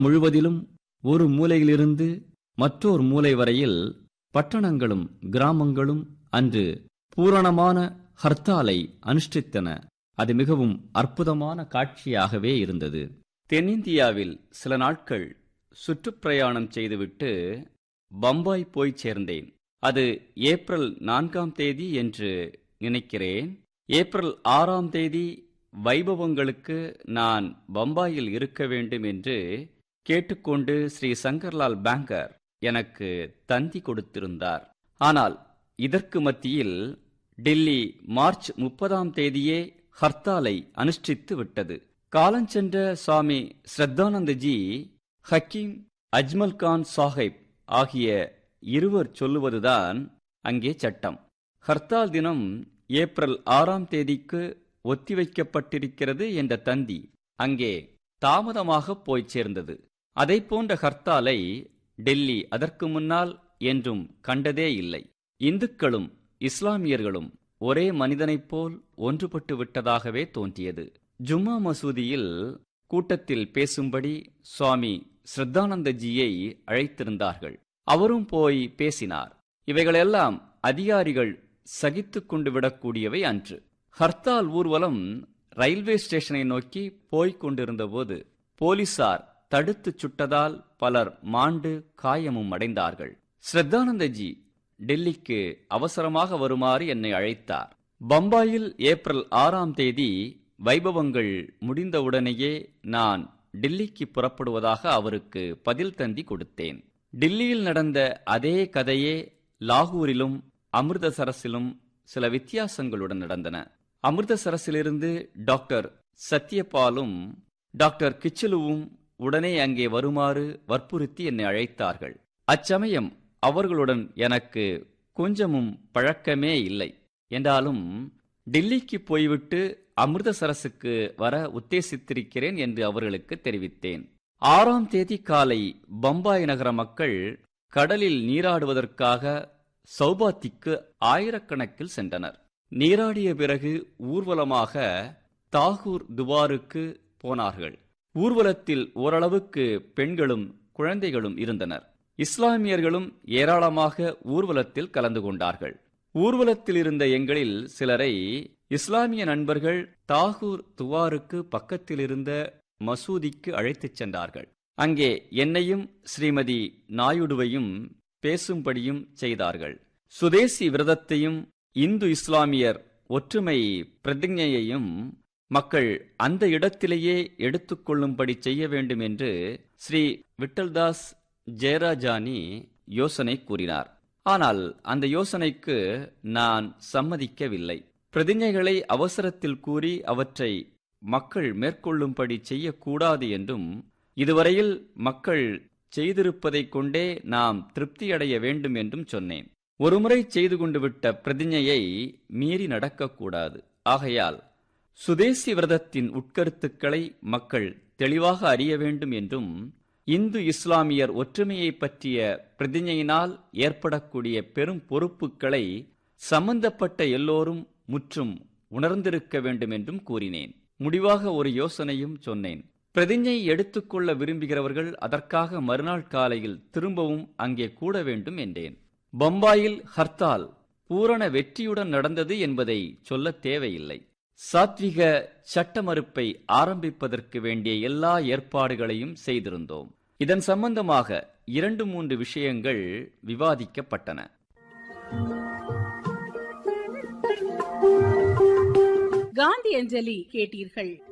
முழுவதிலும் ஒரு மூலையிலிருந்து மற்றோர் மூலை வரையில் பட்டணங்களும் கிராமங்களும் அன்று பூரணமான ஹர்த்தாலை அனுஷ்டித்தன அது மிகவும் அற்புதமான காட்சியாகவே இருந்தது தென்னிந்தியாவில் சில நாட்கள் சுற்றுப்பிரயாணம் செய்துவிட்டு பம்பாய் போய் சேர்ந்தேன் அது ஏப்ரல் நான்காம் தேதி என்று நினைக்கிறேன் ஏப்ரல் ஆறாம் தேதி வைபவங்களுக்கு நான் பம்பாயில் இருக்க வேண்டும் என்று கேட்டுக்கொண்டு ஸ்ரீ சங்கர்லால் பேங்கர் எனக்கு தந்தி கொடுத்திருந்தார் ஆனால் இதற்கு மத்தியில் டெல்லி மார்ச் முப்பதாம் தேதியே ஹர்த்தாலை அனுஷ்டித்து விட்டது காலஞ்சென்ற சுவாமி ஸ்ரத்தானந்தஜி ஹக்கீம் அஜ்மல் கான் சாஹிப் ஆகிய இருவர் சொல்லுவதுதான் அங்கே சட்டம் ஹர்த்தால் தினம் ஏப்ரல் ஆறாம் தேதிக்கு ஒத்திவைக்கப்பட்டிருக்கிறது என்ற தந்தி அங்கே தாமதமாக போய் சேர்ந்தது அதை போன்ற ஹர்த்தாலை டெல்லி அதற்கு முன்னால் என்றும் கண்டதே இல்லை இந்துக்களும் இஸ்லாமியர்களும் ஒரே மனிதனைப் போல் ஒன்றுபட்டு விட்டதாகவே தோன்றியது ஜும்மா மசூதியில் கூட்டத்தில் பேசும்படி சுவாமி ஸ்ரத்தானந்தஜியை அழைத்திருந்தார்கள் அவரும் போய் பேசினார் இவைகளெல்லாம் அதிகாரிகள் சகித்துக் கொண்டு விடக்கூடியவை அன்று ஹர்த்தால் ஊர்வலம் ரயில்வே ஸ்டேஷனை நோக்கி போய்க் கொண்டிருந்தபோது போலீசார் தடுத்துச் சுட்டதால் பலர் மாண்டு காயமும் அடைந்தார்கள் ஸ்ரத்தானந்தஜி டெல்லிக்கு அவசரமாக வருமாறு என்னை அழைத்தார் பம்பாயில் ஏப்ரல் ஆறாம் தேதி வைபவங்கள் முடிந்தவுடனேயே நான் டெல்லிக்கு புறப்படுவதாக அவருக்கு பதில் தந்தி கொடுத்தேன் டில்லியில் நடந்த அதே கதையே லாகூரிலும் அமிர்தசரஸிலும் சில வித்தியாசங்களுடன் நடந்தன அமிர்தசரஸிலிருந்து டாக்டர் சத்யபாலும் டாக்டர் கிச்சலுவும் உடனே அங்கே வருமாறு வற்புறுத்தி என்னை அழைத்தார்கள் அச்சமயம் அவர்களுடன் எனக்கு கொஞ்சமும் பழக்கமே இல்லை என்றாலும் டில்லிக்கு போய்விட்டு அமிர்தசரஸுக்கு வர உத்தேசித்திருக்கிறேன் என்று அவர்களுக்கு தெரிவித்தேன் ஆறாம் தேதி காலை பம்பாய் நகர மக்கள் கடலில் நீராடுவதற்காக சௌபாத்திக்கு ஆயிரக்கணக்கில் சென்றனர் நீராடிய பிறகு ஊர்வலமாக தாகூர் துவாருக்கு போனார்கள் ஊர்வலத்தில் ஓரளவுக்கு பெண்களும் குழந்தைகளும் இருந்தனர் இஸ்லாமியர்களும் ஏராளமாக ஊர்வலத்தில் கலந்து கொண்டார்கள் ஊர்வலத்தில் இருந்த எங்களில் சிலரை இஸ்லாமிய நண்பர்கள் தாகூர் துவாருக்கு பக்கத்தில் இருந்த மசூதிக்கு அழைத்துச் சென்றார்கள் அங்கே என்னையும் ஸ்ரீமதி நாயுடுவையும் பேசும்படியும் செய்தார்கள் சுதேசி விரதத்தையும் இந்து இஸ்லாமியர் ஒற்றுமை பிரதிஜையையும் மக்கள் அந்த இடத்திலேயே எடுத்துக்கொள்ளும்படி செய்ய வேண்டும் என்று ஸ்ரீ விட்டல்தாஸ் ஜெயராஜானி யோசனை கூறினார் ஆனால் அந்த யோசனைக்கு நான் சம்மதிக்கவில்லை பிரதிஞைகளை அவசரத்தில் கூறி அவற்றை மக்கள் மேற்கொள்ளும்படி செய்யக்கூடாது என்றும் இதுவரையில் மக்கள் செய்திருப்பதைக் கொண்டே நாம் திருப்தியடைய வேண்டும் என்றும் சொன்னேன் ஒருமுறை செய்து கொண்டு விட்ட பிரதிஞையை மீறி நடக்கக்கூடாது ஆகையால் சுதேசி விரதத்தின் உட்கருத்துக்களை மக்கள் தெளிவாக அறிய வேண்டும் என்றும் இந்து இஸ்லாமியர் ஒற்றுமையை பற்றிய பிரதிஞையினால் ஏற்படக்கூடிய பெரும் பொறுப்புகளை சம்பந்தப்பட்ட எல்லோரும் முற்றும் உணர்ந்திருக்க வேண்டும் என்றும் கூறினேன் முடிவாக ஒரு யோசனையும் சொன்னேன் பிரதிஞை எடுத்துக்கொள்ள விரும்புகிறவர்கள் அதற்காக மறுநாள் காலையில் திரும்பவும் அங்கே கூட வேண்டும் என்றேன் பம்பாயில் ஹர்த்தால் பூரண வெற்றியுடன் நடந்தது என்பதை சொல்ல தேவையில்லை சாத்விக சட்ட மறுப்பை ஆரம்பிப்பதற்கு வேண்டிய எல்லா ஏற்பாடுகளையும் செய்திருந்தோம் இதன் சம்பந்தமாக இரண்டு மூன்று விஷயங்கள் விவாதிக்கப்பட்டன காந்தி அஞ்சலி கேட்டீர்கள்